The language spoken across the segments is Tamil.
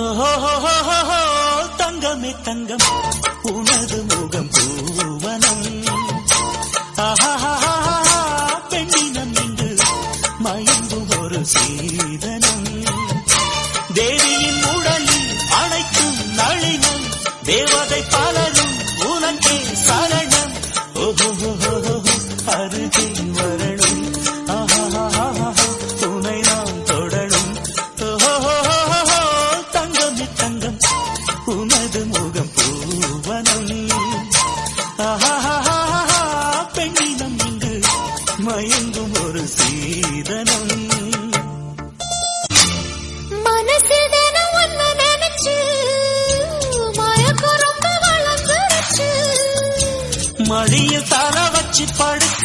ஓஹோஹோஹோஹோ, தங்கமே தங்கம் உனது முகம் பூவனம் ஆஹாஹாஹா, பெண்ணினம் இங்கு மயங்கும் ஒரு சீதனம் தேவியின் உடலில் அனைத்தும் நளினம் தேவதை பலரும் உனக்கே சரணம் ஓஹோஹோஹோ, அருகே வரணும் ஆஹாஹாஹா, துணை நாம் தொடரும் ஓஹோஹோஹோ, தங்கமே தங்கம் உனது முகம் பூவனம் ஆஹாஹாஹா, பெண்ணினம் இங்கு மயங்கும் ஒரு சீதனம் மனசில் தினம் உன்னை நினைச்சு மயக்கம் ரொம்ப வளர்ந்துருச்சு மடியில் தலை வச்சு படுக்க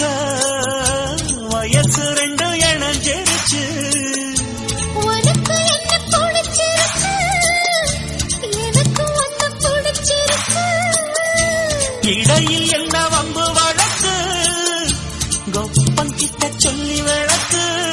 வயசு ரெண்டு இணைஞ்சிருச்சு உனக்கு என்ன பிடிச்சிருக்கு எனக்கு உன்னை பிடிச்சிருக்கு இடையில் என்ன வம்பு வழக்கு கொப்பன் கிட்ட சொல்லி விளக்கு